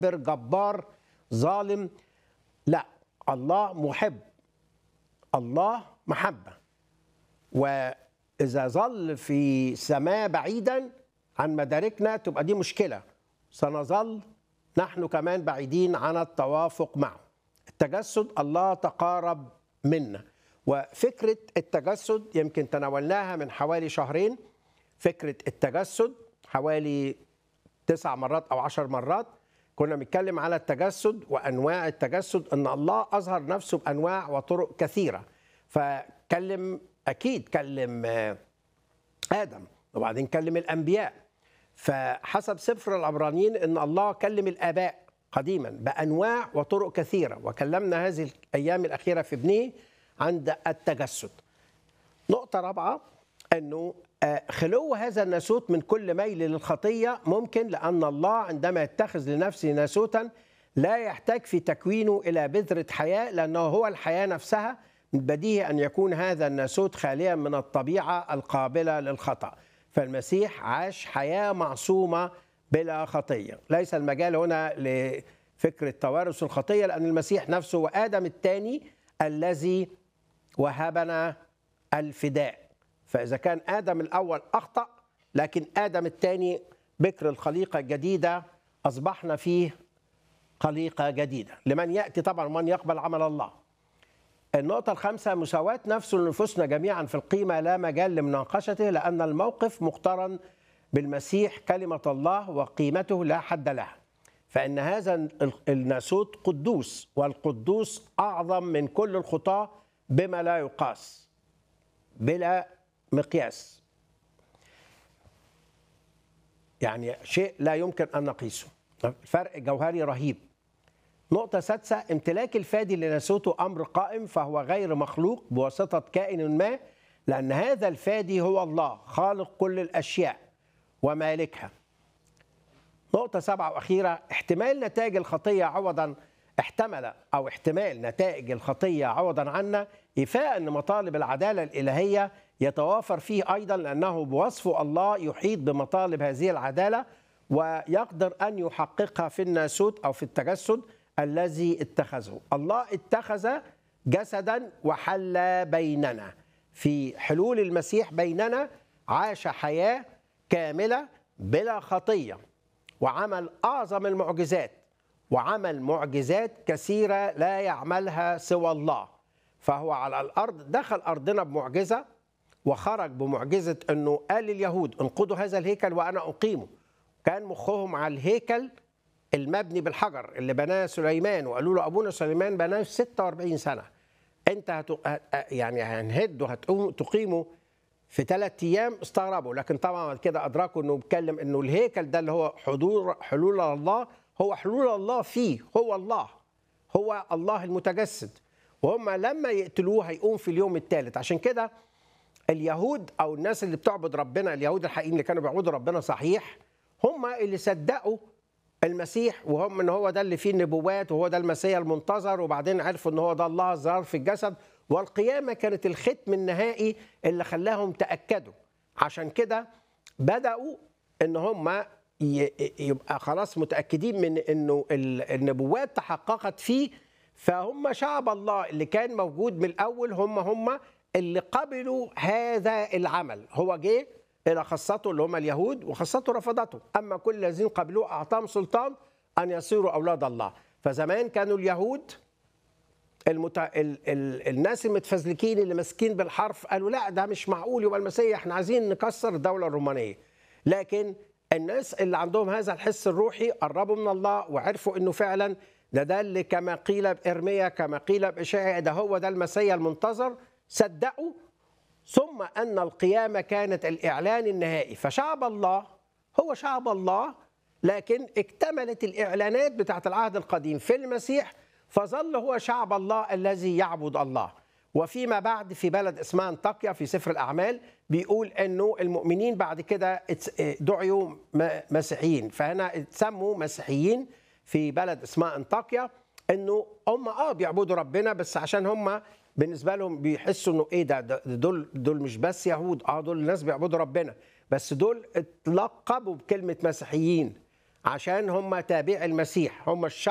متكبر جبار ظالم لا الله محب الله محبة وإذا ظل في سماء بعيدا عن مداركنا تبقى دي مشكلة سنظل نحن كمان بعيدين عن التوافق معه التجسد الله تقارب منا وفكرة التجسد يمكن تناولناها من حوالي شهرين فكرة التجسد حوالي تسع مرات أو عشر مرات كنا بنتكلم على التجسد وأنواع التجسد أن الله أظهر نفسه بأنواع وطرق كثيرة فكلم أكيد كلم آدم وبعدين كلم الأنبياء فحسب سفر العبرانيين أن الله كلم الآباء قديما بأنواع وطرق كثيرة وكلمنا هذه الأيام الأخيرة في ابنه عند التجسد نقطة رابعة أنه خلو هذا الناسوت من كل ميل للخطية ممكن لأن الله عندما يتخذ لنفسه ناسوتا لا يحتاج في تكوينه إلى بذرة حياة لأنه هو الحياة نفسها من بديهي أن يكون هذا الناسوت خاليا من الطبيعة القابلة للخطأ فالمسيح عاش حياة معصومة بلا خطية ليس المجال هنا لفكرة توارث الخطية لأن المسيح نفسه وآدم الثاني الذي وهبنا الفداء فإذا كان آدم الأول أخطأ لكن آدم الثاني بكر الخليقة الجديدة أصبحنا فيه خليقة جديدة لمن يأتي طبعا من يقبل عمل الله النقطة الخامسة مساواة نفس لنفوسنا جميعا في القيمة لا مجال لمناقشته لأن الموقف مقترن بالمسيح كلمة الله وقيمته لا حد لها فإن هذا الناسوت قدوس والقدوس أعظم من كل الخطاة بما لا يقاس بلا مقياس يعني شيء لا يمكن أن نقيسه فرق جوهري رهيب نقطة سادسة امتلاك الفادي لناسوته أمر قائم فهو غير مخلوق بواسطة كائن ما لأن هذا الفادي هو الله خالق كل الأشياء ومالكها نقطة سبعة وأخيرة احتمال نتائج الخطية عوضا احتمل أو احتمال نتائج الخطية عوضا عنا إيفاء أن مطالب العدالة الإلهية يتوافر فيه أيضا لأنه بوصفه الله يحيط بمطالب هذه العدالة ويقدر أن يحققها في الناسوت أو في التجسد الذي اتخذه الله اتخذ جسدا وحل بيننا في حلول المسيح بيننا عاش حياة كاملة بلا خطية وعمل أعظم المعجزات وعمل معجزات كثيرة لا يعملها سوى الله فهو على الأرض دخل أرضنا بمعجزة وخرج بمعجزة أنه قال لليهود انقضوا هذا الهيكل وأنا أقيمه كان مخهم على الهيكل المبني بالحجر اللي بناه سليمان وقالوا له أبونا سليمان بناه في 46 سنة أنت هت... يعني هنهده هتقوم تقيمه في ثلاث أيام استغربوا لكن طبعا بعد كده أدركوا أنه بيتكلم أنه الهيكل ده اللي هو حضور حلول الله هو حلول الله فيه هو الله هو الله المتجسد وهم لما يقتلوه هيقوم في اليوم الثالث عشان كده اليهود او الناس اللي بتعبد ربنا اليهود الحقيقيين اللي كانوا بيعبدوا ربنا صحيح هم اللي صدقوا المسيح وهم ان هو ده اللي فيه النبوات وهو ده المسيح المنتظر وبعدين عرفوا ان هو ده الله الظاهر في الجسد والقيامه كانت الختم النهائي اللي خلاهم تاكدوا عشان كده بداوا ان هم يبقى خلاص متاكدين من انه النبوات تحققت فيه فهم شعب الله اللي كان موجود من الاول هم هم اللي قبلوا هذا العمل هو جه الى خاصته اللي هم اليهود وخاصته رفضته اما كل الذين قبلوه اعطاهم سلطان ان يصيروا اولاد الله فزمان كانوا اليهود المت... ال... ال... الناس المتفزلكين اللي ماسكين بالحرف قالوا لا ده مش معقول يبقى المسيح احنا عايزين نكسر الدوله الرومانيه لكن الناس اللي عندهم هذا الحس الروحي قربوا من الله وعرفوا انه فعلا ده ده اللي كما قيل بإرميا كما قيل بإشاعة ده هو ده المسيا المنتظر صدقوا ثم أن القيامة كانت الإعلان النهائي فشعب الله هو شعب الله لكن اكتملت الإعلانات بتاعت العهد القديم في المسيح فظل هو شعب الله الذي يعبد الله وفيما بعد في بلد اسمها انطاكيا في سفر الأعمال بيقول أنه المؤمنين بعد كده دعيوا مسيحيين فهنا اتسموا مسيحيين في بلد اسمها انطاكيا انه هم اه بيعبدوا ربنا بس عشان هم بالنسبه لهم بيحسوا انه ايه ده, ده دول دول مش بس يهود اه دول الناس بيعبدوا ربنا بس دول اتلقبوا بكلمه مسيحيين عشان هم تابع المسيح هم الشعب